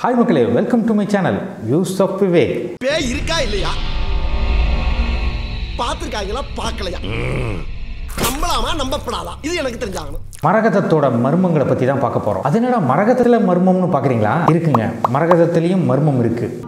hi மக்களே welcome to my channel views of Vivek பேய் இருக்கா இல்லையா பார்த்துருக்காங்களா பார்க்கலையா நம்பலாமா நம்பப்படாதா இது எனக்கு தெரிஞ்சாகணும் மரகதத்தோட மர்மங்களை பற்றி தான் பார்க்க போகிறோம் அது என்னடா மரகதத்தில் மர்மம்னு பார்க்குறீங்களா இருக்குங்க மரகதத்துலேயும் மர்மம் இருக்குது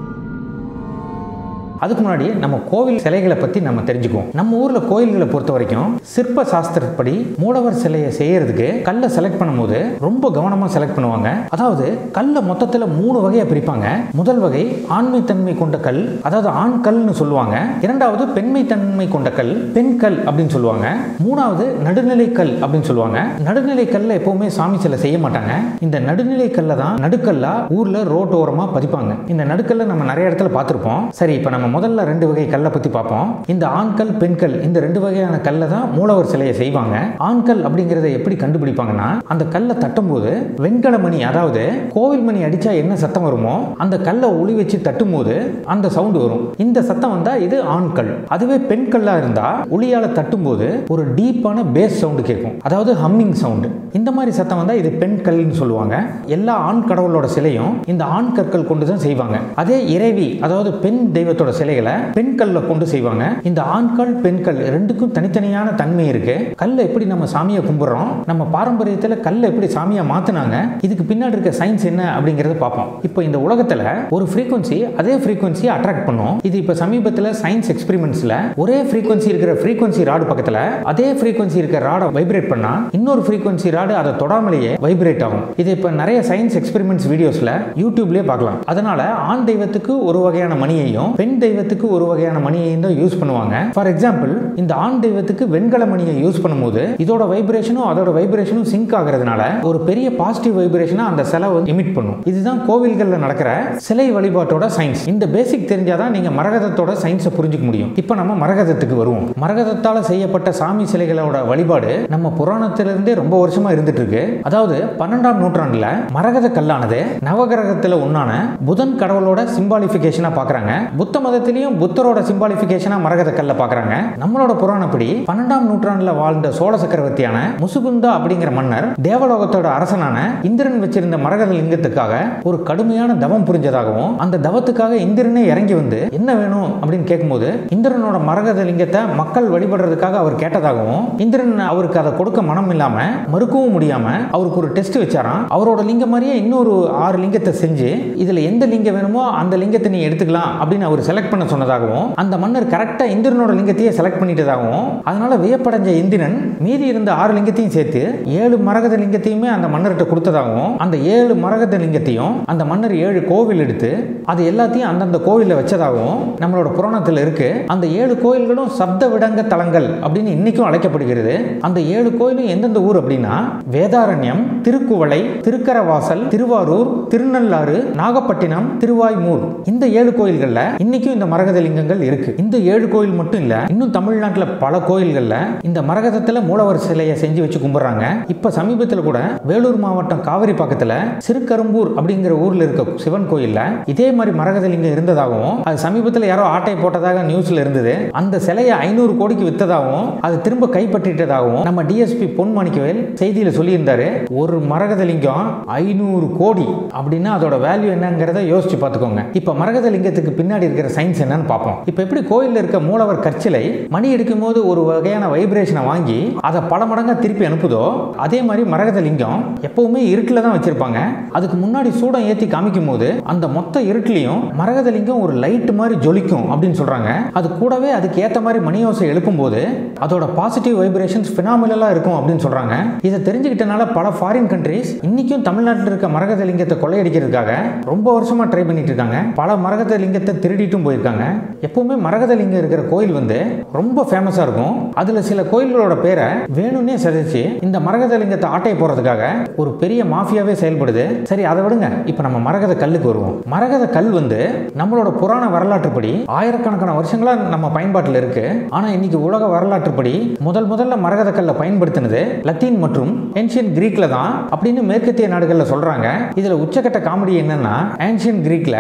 அதுக்கு முன்னாடி நம்ம கோவில் சிலைகளை பற்றி நம்ம தெரிஞ்சுக்குவோம் நம்ம ஊரில் கோயில்களை பொறுத்த வரைக்கும் சிற்ப சாஸ்திரப்படி மூலவர் சிலையை செய்யறதுக்கு கல்லை செலக்ட் பண்ணும்போது ரொம்ப கவனமாக செலக்ட் பண்ணுவாங்க அதாவது கல்லை மொத்தத்தில் மூணு வகையாக பிரிப்பாங்க முதல் வகை ஆண்மைத்தன்மை கொண்ட கல் அதாவது ஆண் கல்னு சொல்லுவாங்க இரண்டாவது பெண்மைத்தன்மை கொண்ட கல் பெண் கல் அப்படின்னு சொல்லுவாங்க மூணாவது நடுநிலை கல் அப்படின்னு சொல்லுவாங்க நடுநிலை கல்ல எப்பவுமே சாமி சிலை செய்ய மாட்டாங்க இந்த நடுநிலை கல்லை தான் நடுக்கல்லா ஊர்ல ரோட்டு ஓரமா பதிப்பாங்க இந்த நடுக்கல்ல நம்ம நிறைய இடத்துல பார்த்துருப்போம் சரி இப்போ நம்ம முதல்ல ரெண்டு வகை கல்லை பத்தி பார்ப்போம் இந்த ஆண்கல் பெண்கல் இந்த ரெண்டு வகையான கல்லை தான் மூலவர் சிலையை செய்வாங்க ஆண்கல் அப்படிங்கிறத எப்படி கண்டுபிடிப்பாங்கன்னா அந்த கல்லை தட்டும்போது வெண்கல மணி அதாவது கோவில் மணி அடிச்சா என்ன சத்தம் வருமோ அந்த கல்லை ஒளி வச்சு தட்டும்போது அந்த சவுண்ட் வரும் இந்த சத்தம் வந்தா இது ஆண்கல் அதுவே பெண் கல்லா இருந்தா ஒளியால தட்டும்போது ஒரு டீப்பான பேஸ் சவுண்டு கேட்கும் அதாவது ஹம்மிங் சவுண்டு இந்த மாதிரி சத்தம் வந்தா இது பெண் கல்னு சொல்லுவாங்க எல்லா ஆண் கடவுளோட சிலையும் இந்த ஆண் கற்கள் கொண்டு தான் செய்வாங்க அதே இறைவி அதாவது பெண் தெய்வத்தோட சிலைகளை பெண் கல்ல கொண்டு செய்வாங்க இந்த ஆண்கள் பெண்கள் ரெண்டுக்கும் தனித்தனியான தன்மை இருக்கு கல்லை எப்படி நம்ம சாமியை கும்பிடுறோம் நம்ம பாரம்பரியத்தில் கல்லை எப்படி சாமியா மாத்துனாங்க இதுக்கு பின்னாடி இருக்க சயின்ஸ் என்ன அப்படிங்கறத பார்ப்போம் இப்போ இந்த உலகத்துல ஒரு ஃப்ரீக்வன்சி அதே ஃப்ரீக்வன்சியை அட்ராக்ட் பண்ணும் இது இப்போ சமீபத்தில் சயின்ஸ் எக்ஸ்பெரிமெண்ட்ஸ்ல ஒரே ஃப்ரீக்வன்சி இருக்கிற ஃப்ரீக்வன்சி ராடு பக்கத்துல அதே ஃப்ரீக்வன்சி இருக்கிற ராடை வைப்ரேட் பண்ணா இன்னொரு ஃப்ரீக்வன்சி ராடு அதை தொடாமலேயே வைப்ரேட் ஆகும் இது இப்போ நிறைய சயின்ஸ் எக்ஸ்பெரிமெண்ட்ஸ் வீடியோஸ்ல யூடியூப்லயே பார்க்கலாம் அதனால ஆண் தெய்வத்துக்கு ஒரு வகையான மணியையும் பெண் தெய்வத்துக்கு ஒரு வகையான மணியையும் தான் யூஸ் பண்ணுவாங்க ஃபார் எக்ஸாம்பிள் இந்த ஆண் தெய்வத்துக்கு வெண்கல மணியை யூஸ் பண்ணும்போது இதோட வைப்ரேஷனும் அதோட வைப்ரேஷனும் சிங்க் ஆகிறதுனால ஒரு பெரிய பாசிட்டிவ் வைப்ரேஷனை அந்த சிலை எமிட் பண்ணும் இதுதான் கோவில்களில் நடக்கிற சிலை வழிபாட்டோட சயின்ஸ் இந்த பேசிக் தெரிஞ்சாதான் நீங்க மரகதத்தோட சயின்ஸை புரிஞ்சுக்க முடியும் இப்போ நம்ம மரகதத்துக்கு வருவோம் மரகதத்தால செய்யப்பட்ட சாமி சிலைகளோட வழிபாடு நம்ம புராணத்திலிருந்தே ரொம்ப வருஷமா இருந்துட்டு இருக்கு அதாவது பன்னெண்டாம் நூற்றாண்டுல மரகத கல்லானது நவகிரகத்துல ஒன்னான புதன் கடவுளோட சிம்பாலிஃபிகேஷனா பார்க்கறாங்க புத்த மதத்திலையும் புத்தரோட சிம்பாலிஃபிகேஷனா மரகத கல்லை பார்க்கறாங்க நம்மளோட புராணப்படி பன்னெண்டாம் நூற்றாண்டுல வாழ்ந்த சோழ சக்கரவர்த்தியான முசுகுந்தா அப்படிங்கிற மன்னர் தேவலோகத்தோட அரசனான இந்திரன் வச்சிருந்த மரகத லிங்கத்துக்காக ஒரு கடுமையான தவம் புரிஞ்சதாகவும் அந்த தவத்துக்காக இந்திரனே இறங்கி வந்து என்ன வேணும் அப்படின்னு கேட்கும்போது இந்திரனோட மரகத லிங்கத்தை மக்கள் வழிபடுறதுக்காக அவர் கேட்டதாகவும் இந்திரன் அவருக்கு அதை கொடுக்க மனம் இல்லாம மறுக்கவும் முடியாம அவருக்கு ஒரு டெஸ்ட் வச்சாராம் அவரோட லிங்கம் மாதிரியே இன்னொரு ஆறு லிங்கத்தை செஞ்சு இதுல எந்த லிங்கம் வேணுமோ அந்த லிங்கத்தை நீ எடுத்துக்கலாம் அப்படின்னு அவர் செலக்ட் பண்ண சொன்னதாகவும் அந்த மன்னர் கரெக்டா இந்திரனோட லிங்கத்தையே செலக்ட் பண்ணிட்டதாகவும் அதனால வியப்படைஞ்ச இந்திரன் மீதி இருந்த ஆறு லிங்கத்தையும் சேர்த்து ஏழு மரகத லிங்கத்தையுமே அந்த மன்னர்கிட்ட கொடுத்ததாகவும் அந்த ஏழு மரகத லிங்கத்தையும் அந்த மன்னர் ஏழு கோவில் எடுத்து அது எல்லாத்தையும் அந்தந்த கோவிலில் வச்சதாகவும் நம்மளோட புராணத்தில் இருக்கு அந்த ஏழு கோயில்களும் சப்த விடங்க தலங்கள் அப்படின்னு இன்னைக்கும் அழைக்கப்படுகிறது அந்த ஏழு கோயிலும் எந்தெந்த ஊர் அப்படின்னா வேதாரண்யம் திருக்குவளை திருக்கரவாசல் திருவாரூர் திருநள்ளாறு நாகப்பட்டினம் திருவாய்மூர் இந்த ஏழு கோயில்கள்ல இன்னைக்கும் இந்த மரகத லிங்கங்கள் இருக்கு இந்த ஏழு கோயில் மட்டும் இல்ல இன்னும் தமிழ்நாட்டில் பல கோயில்கள்ல இந்த மரகதத்துல மூலவர் சிலையை செஞ்சு வச்சு கும்பிடுறாங்க இப்ப சமீபத்தில் கூட வேலூர் மாவட்டம் காவிரி பக்கத்துல சிறுகரும்பூர் அப்படிங்கிற ஊர்ல இருக்க சிவன் கோயில்ல இதே மாதிரி மரகத லிங்கம் இருந்ததாகவும் அது சமீபத்தில் யாரோ ஆட்டை போட்டதாக நியூஸ்ல இருந்தது அந்த சிலையை ஐநூறு கோடிக்கு வித்ததாகவும் அது திரும்ப கைப்பற்றிட்டதாகவும் நம்ம டிஎஸ்பி பொன்மாணிக்கவேல் செய்தியில சொல்லியிருந்தாரு ஒரு மரகத லிங்கம் ஐநூறு கோடி அப்படின்னா அதோட வேல்யூ என்னங்கிறத யோசிச்சு பார்த்துக்கோங்க இப்போ மரகத லிங்கத்துக்கு பின்னாடி இருக்கிற சயின்ஸ் என்னன்னு பார்ப்போம் இப்போ எப்படி கோயிலில் இருக்க மூலவர் கற்சிலை மணி அடிக்கும் போது ஒரு வகையான வைப்ரேஷனை வாங்கி அதை பல மடங்கா திருப்பி அனுப்புதோ அதே மாதிரி மரகத லிங்கம் எப்பவுமே இருட்டில் தான் வச்சிருப்பாங்க அதுக்கு முன்னாடி சூடம் ஏற்றி காமிக்கும் போது அந்த மொத்த இருட்டிலையும் மரகத லிங்கம் ஒரு லைட் மாதிரி ஜொலிக்கும் அப்படின்னு சொல்றாங்க அது கூடவே அதுக்கு ஏற்ற மாதிரி மணியோசை எழுப்பும் போது அதோட பாசிட்டிவ் வைப்ரேஷன்ஸ் ஃபினாமினலாக இருக்கும் அப்படின்னு சொல்றாங்க இதை தெரிஞ்சுக்கிட்டனால பல ஃபாரின் கண்ட்ரீஸ் இன்னைக்கும் தமிழ்நாட்டில் இருக்க மரகத லிங்கத்தை கொள்ளையடிக்கிறதுக்காக ரொம்ப வருஷமா ட்ரை பண்ணிட்டு இருக்காங்க பல மரகத லிங்கத்தை திருடிட்டும் போயிருக்காங்க எப்பவுமே மரகத லிங்கம் இருக்கிற கோயில் வந்து ரொம்ப ஃபேமஸாக இருக்கும் அதில் சில கோயில்களோட பேரை வேணும்னே சதிச்சு இந்த மரகத லிங்கத்தை ஆட்டை போகிறதுக்காக ஒரு பெரிய மாஃபியாவே செயல்படுது சரி அதை விடுங்க இப்போ நம்ம மரகத கல்லுக்கு வருவோம் மரகத கல் வந்து நம்மளோட புராண வரலாற்றுப்படி ஆயிரக்கணக்கான வருஷங்களா நம்ம பயன்பாட்டில் இருக்கு ஆனால் இன்னைக்கு உலக வரலாற்றுப்படி முதல் முதல்ல மரகத கல்லை பயன்படுத்தினது லத்தீன் மற்றும் ஏன்ஷியன் கிரீக்ல தான் அப்படின்னு மேற்கத்திய நாடுகளில் சொல்றாங்க இதுல உச்சக்கட்ட காமெடி என்னன்னா ஏன்ஷியன் கிரீக்ல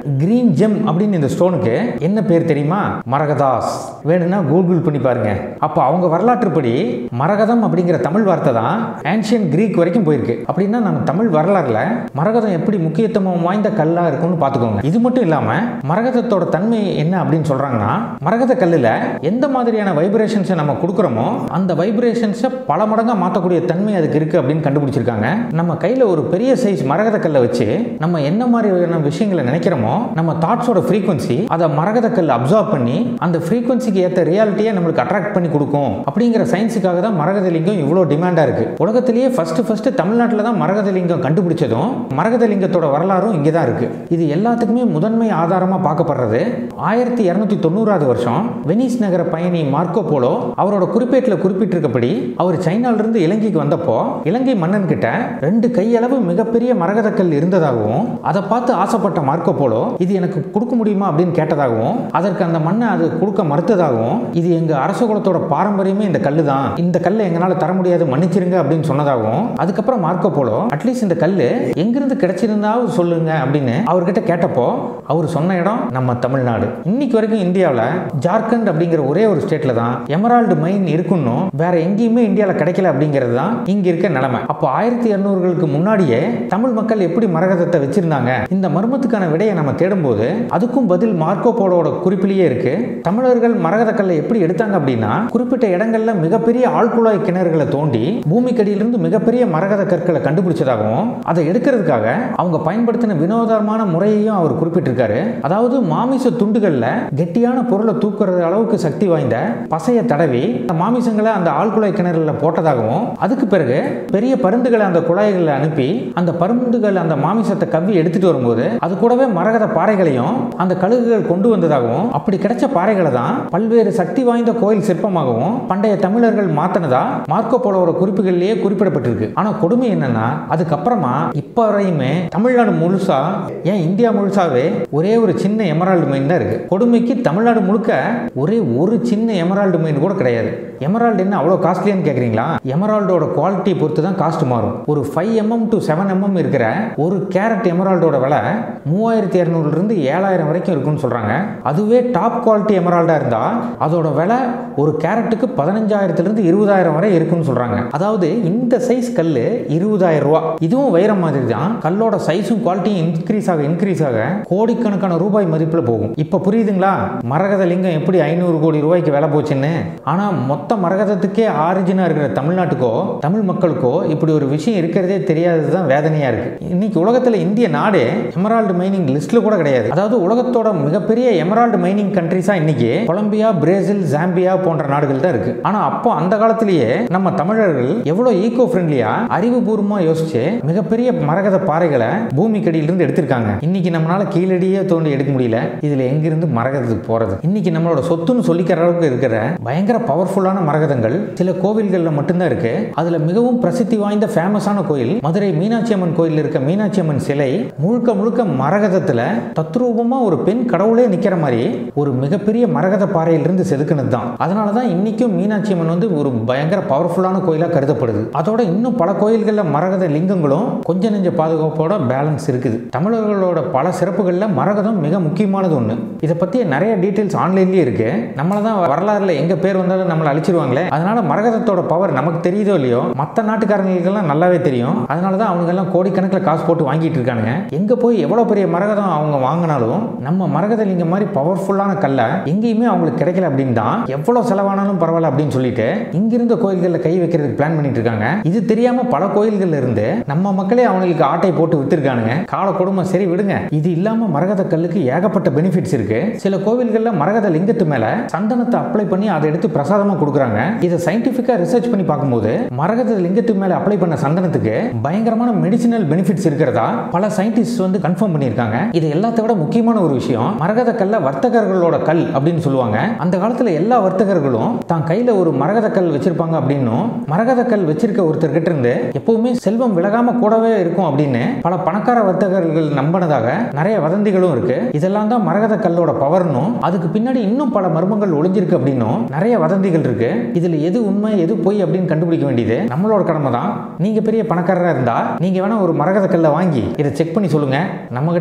கிரீன் ஜெம் அப்படின்னு இந்த ஸ்டோனுக்கு என்ன பேர் தெரியுமா மரகதாஸ் வேணும்னா கூகுள் பண்ணி பாருங்க அப்போ அவங்க வரலாற்றுப்படி மரகதம் அப்படிங்கிற தமிழ் வார்த்தை தான் ஆன்ஷியன் கிரீக் வரைக்கும் போயிருக்கு அப்படின்னா நம்ம தமிழ் வரலாறுல மரகதம் எப்படி முக்கியத்துவம் வாய்ந்த கல்லா இருக்கும்னு பார்த்துக்கோங்க இது மட்டும் இல்லாம மரகதத்தோட தன்மை என்ன அப்படின்னு சொல்றாங்கன்னா மரகத கல்லுல எந்த மாதிரியான வைப்ரேஷன்ஸை நம்ம கொடுக்குறோமோ அந்த வைப்ரேஷன்ஸை பல மடங்கா மாற்றக்கூடிய தன்மை அதுக்கு இருக்கு அப்படின்னு கண்டுபிடிச்சிருக்காங்க நம்ம கையில ஒரு பெரிய சைஸ் மரகத கல்லை வச்சு நம்ம என்ன மாதிரியான விஷயங்களை நினைக்கிறோமோ நம்ம தாட்ஸோட ஃப்ரீக்வன்சி அதை மரகத கல் அப்சார்ப் பண்ணி அந்த ஃப்ரீக்வன்சிக்கு ஏற்ற ரியாலிட்டியை நம்மளுக்கு அட்ராக்ட் பண்ணி கொடுக்கும் அப்படிங்கிற சயின்ஸுக்காக தான் மரகதலிங்கம் இவ்வளோ டிமாண்டாக இருக்கு உலகத்திலேயே ஃபர்ஸ்ட் ஃபர்ஸ்ட் தமிழ்நாட்டில் தான் மரகதலிங்கம் கண்டுபிடிச்சதும் மரகதலிங்கத்தோட வரலாறும் இங்கே தான் இருக்கு இது எல்லாத்துக்குமே முதன்மை ஆதாரமாக பார்க்கப்படுறது ஆயிரத்தி இரநூத்தி தொண்ணூறாவது வருஷம் வெனிஸ் நகர பயணி மார்க்கோ போலோ அவரோட குறிப்பேட்டில் குறிப்பிட்டிருக்கப்படி அவர் சைனாலிருந்து இலங்கைக்கு வந்தப்போ இலங்கை மன்னன் கிட்ட ரெண்டு கையளவு மிகப்பெரிய மரகதக்கல் இருந்ததாகவும் அதை பார்த்து ஆசைப்பட்ட மார்க்கோ போலோ இது எனக்கு கொடுக்க முடியுமா அப்படின்னு கேட்டதாகவும் அதற்கு அந்த மண்ணை அது கொடுக்க மறுத்ததாகவும் இது எங்க அரச குலத்தோட பாரம்பரியமே இந்த கல்லு தான் இந்த கல்லை எங்களால தர முடியாது மன்னிச்சிருங்க அப்படின்னு சொன்னதாகவும் அதுக்கப்புறம் மார்க்கோ போலோ அட்லீஸ்ட் இந்த கல்லு எங்கிருந்து கிடைச்சிருந்தாவது சொல்லுங்க அப்படின்னு அவர்கிட்ட கேட்டப்போ அவர் சொன்ன இடம் நம்ம தமிழ்நாடு இன்னைக்கு வரைக்கும் இந்தியாவில் ஜார்க்கண்ட் அப்படிங்கிற ஒரே ஒரு ஸ்டேட்ல தான் எமரால்டு மைன் இருக்குன்னு வேற எங்கேயுமே இந்தியாவில் கிடைக்கல அப்படிங்கிறது தான் இங்க இருக்க நிலைமை அப்போ ஆயிரத்தி இரநூறுகளுக்கு முன்னாடியே தமிழ் மக்கள் எப்படி மரகதத்தை வச்சிருந்தாங்க இந்த மர்மத்துக்கான விடையை நம்ம தேடும்போது அதுக்கும் பதில் மார்க்கோ போலோட குறிப்பிலேயே இருக்கு தமிழர்கள் மரகத கல்லை எப்படி எடுத்தாங்க அப்படின்னா குறிப்பிட்ட இடங்கள்ல மிகப்பெரிய ஆழ்குழாய் கிணறுகளை தோண்டி பூமிக்கடியிலிருந்து மிகப்பெரிய மரகத கற்களை கண்டுபிடிச்சதாகவும் அதை எடுக்கிறதுக்காக அவங்க பயன்படுத்தின வினோதமான முறையையும் அவர் குறிப்பிட்டிருக்காரு அதாவது மாமிச துண்டுகள்ல கெட்டியான பொருளை தூக்குறது அளவுக்கு சக்தி வாய்ந்த பசையை தடவி அந்த மாமிசங்களை அந்த ஆழ்குழாய் கிணறுல போட்டதாகவும் அதுக்கு பிறகு பெரிய பருந்துகளை அந்த குழாய்களில் அனுப்பி அந்த பருந்துகள் அந்த மாமிசத்தை கவ்வி எடுத்துட்டு வரும்போது அது கூடவே மரகத பாறைகளையும் அந்த கழுகுகள் கொண்டு வந்ததாகவும் அப்படி கிடைச்ச பாறைகளை தான் பல்வேறு சக்தி வாய்ந்த கோயில் சிற்பமாகவும் பண்டைய தமிழர்கள் மாத்தினதா மார்க்கோ போலோட குறிப்புகளிலேயே குறிப்பிடப்பட்டிருக்கு ஆனா கொடுமை என்னன்னா அதுக்கப்புறமா இப்ப வரையுமே தமிழ்நாடு முழுசா ஏன் இந்தியா முழுசாவே ஒரே ஒரு சின்ன எமரால்டு மைன் தான் இருக்கு கொடுமைக்கு தமிழ்நாடு முழுக்க ஒரே ஒரு சின்ன எமரால்டு மைன் கூட கிடையாது எமரால்டு என்ன அவ்வளோ காஸ்ட்லியான்னு கேட்குறீங்களா எமரால்டோட குவாலிட்டி பொறுத்து தான் காஸ்ட் மாறும் ஒரு five mm to seven mm இருக்கிற ஒரு கேரட் எமரால்டோட விலை மூவாயிரத்தி இரநூறுலேருந்து ஏழாயிரம் வரைக்கும் இருக்குன்னு சொல்கிறாங்க அதுவே டாப் குவாலிட்டி எமரால்டாக இருந்தால் அதோட விலை ஒரு கேரட்டுக்கு பதினஞ்சாயிரத்துலேருந்து இருபதாயிரம் வரை இருக்குன்னு சொல்கிறாங்க அதாவது இந்த சைஸ் கல் இருபதாயிரம் ரூபா இதுவும் வைரம் மாதிரி தான் கல்லோட சைஸும் குவாலிட்டியும் இன்க்ரீஸ் ஆக இன்க்ரீஸ் ஆக கோடிக்கணக்கான ரூபாய் மதிப்பில் போகும் இப்போ புரியுதுங்களா மரகத லிங்கம் எப்படி ஐநூறு கோடி ரூபாய்க்கு விலை போச்சுன்னு ஆனால் மொத்த மரகதத்துக்கே ஆரிஜினாக இருக்கிற தமிழ்நாட்டுக்கோ தமிழ் மக்களுக்கோ இப்படி ஒரு விஷயம் இருக்கிறதே தெரியாதது தான் வேதனையாக இருக்கு இன்னைக்கு உலகத்தில் இந்திய நாடு எமரால்டு மைனிங் லிஸ்ட்ல கூட கிடையாது அதாவது உலகத்தோட மிகப்பெரிய எமரால்டு மைனிங் கண்ட்ரிஸா இன்னைக்கு கொலம்பியா பிரேசில் ஜாம்பியா போன்ற நாடுகள் தான் இருக்கு ஆனா அப்போ அந்த காலத்திலேயே நம்ம தமிழர்கள் எவ்வளவு ஈகோ ஃப்ரெண்ட்லியா அறிவுபூர்வமா யோசிச்சு மிகப்பெரிய மரகத பாறைகளை பூமிக்கடியிலிருந்து எடுத்திருக்காங்க இன்னைக்கு நம்மளால கீழடியே தோண்டி எடுக்க முடியல இதுல எங்கிருந்து மரகதத்துக்கு போறது இன்னைக்கு நம்மளோட சொத்துன்னு சொல்லிக்கிற அளவுக்கு இருக்கிற பயங்கர பவர்ஃபுல்லான மரகதங்கள் சில கோவில்கள்ல மட்டும்தான் இருக்கு அதுல மிகவும் பிரசித்தி வாய்ந்த ஃபேமஸான கோயில் மதுரை மீனாட்சி அம்மன் கோயில் இருக்க மீனாட்சி அம்மன் சிலை முழுக்க முழுக்க மரகதத்துல தத்ரூபமா ஒரு பெண் கடவுளே நிக்கிற மாதிரி ஒரு மிகப்பெரிய மரகத பாறையிலிருந்து செதுக்கினது தான் அதனால தான் இன்னைக்கும் மீனாட்சி அம்மன் வந்து ஒரு பயங்கர பவர்ஃபுல்லான கோயிலாக கருதப்படுது அதோட இன்னும் பல கோயில்களில் மரகத லிங்கங்களும் கொஞ்ச நெஞ்ச பாதுகாப்போட பேலன்ஸ் இருக்குது தமிழர்களோட பல சிறப்புகளில் மரகதம் மிக முக்கியமானது ஒன்று இதை பற்றி நிறைய டீட்டெயில்ஸ் ஆன்லைன்லேயே இருக்கு நம்மளை தான் வரலாறுல எங்க பேர் வந்தாலும் நம்மளை அழிச்சிருவாங்களே அதனால மரகதத்தோட பவர் நமக்கு தெரியுதோ இல்லையோ மற்ற நாட்டுக்காரங்களுக்கெல்லாம் நல்லாவே தெரியும் அதனால தான் அவங்க எல்லாம் கோடிக்கணக்கில் காசு போட்டு வாங்கிட்டு இருக்கானுங்க எங்க போய் எவ்வளோ பெரிய மரகதம் அவங்க வாங்கினாலும் நம்ம மரகத லிங்கம் மாதிரி பவர்ஃபுல்லான கல்லை எங்கேயுமே அவங்களுக்கு கிடைக்கல அப்படின்னு தான் எவ்வளோ செலவானாலும் பரவாயில்ல அப்படின்னு சொல்லிட்டு இங்கிருந்த கோயில்களில் கை வைக்கிறதுக்கு பிளான் பண்ணிட்டு இருக்காங்க இது தெரியாம பல கோயில்கள்ல இருந்து நம்ம மக்களே அவங்களுக்கு ஆட்டை போட்டு வித்துருக்கானுங்க கால கொடுமை சரி விடுங்க இது இல்லாம மரகத கல்லுக்கு ஏகப்பட்ட பெனிஃபிட்ஸ் இருக்கு சில கோவில்கள்ல மரகத லிங்கத்து மேல சந்தனத்தை அப்ளை பண்ணி அதை எடுத்து பிரசாதமா கொடுக்குறாங்க இதை சயின்டிபிக்கா ரிசர்ச் பண்ணி பார்க்கும்போது மரகத லிங்கத்து மேல அப்ளை பண்ண சந்தனத்துக்கு பயங்கரமான மெடிசினல் பெனிஃபிட்ஸ் இருக்கிறதா பல சயின்டிஸ்ட் வந்து கன்ஃபார்ம் பண்ணியிருக்காங்க இது எல்லாத்த விட முக்கியமான ஒரு விஷயம் மரகத கல்ல வர்த்தகர்களோட கல் அப்படின்னு சொல்லுவாங்க அந்த காலத்துல எல்லா வர்த்தகர்களும் தான் கையில ஒரு மரகத கல் வச்சிருப்பாங்க அப்படின்னும் மரகத கல் வச்சிருக்க ஒருத்தர்கிட்ட இருந்து எப்பவுமே செல்வம் விலகாம கூடவே இருக்கும் அப்படின்னு பல பணக்கார வர்த்தகர்கள் நம்பினதாக நிறைய வதந்திகளும் இருக்கு இதெல்லாம் தான் மரகத கல்லோட பவர்னும் அதுக்கு பின்னாடி இன்னும் பல மர்மங்கள் ஒளிஞ்சிருக்கு அப்படின்னும் நிறைய வதந்திகள் இருக்கு இதுல எது உண்மை எது பொய் அப்படின்னு கண்டுபிடிக்க வேண்டியது நம்மளோட கடமை தான் நீங்க பெரிய பணக்காரரா இருந்தா நீங்க வேணா ஒரு மரகத கல்லை வாங்கி இதை செக் பண்ணி சொல்லுங்க நம்ம கிட்ட மரகத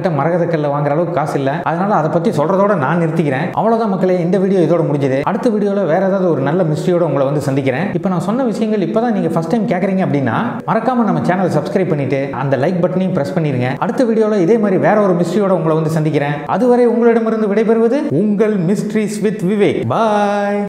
கல்ல வாங்குற அளவுக்கு காசு இல்லை அதனால அதை பற்றி சொல்றதோட நான் நிறுத்திக்கிறேன் அவ்வளோதான் மக்களே இந்த வீடியோ இதோட முடிஞ்சது அடுத்த வீடியோவில் வேற ஏதாவது ஒரு நல்ல மிஸ்ட்ரியோட உங்களை வந்து சந்திக்கிறேன் இப்போ நான் சொன்ன விஷயங்கள் இப்போ தான் நீங்கள் ஃபஸ்ட் டைம் கேட்குறீங்க அப்படின்னா மறக்காம நம்ம சேனலை சப்ஸ்கிரைப் பண்ணிட்டு அந்த லைக் பட்டனையும் ப்ரெஸ் பண்ணிருங்க அடுத்த வீடியோவில் இதே மாதிரி வேற ஒரு மிஸ்ட்ரியோட உங்களை வந்து சந்திக்கிறேன் அதுவரை உங்களிடமிருந்து விடைபெறுவது உங்கள் மிஸ்ட்ரிஸ் வித் விவேக் பாய்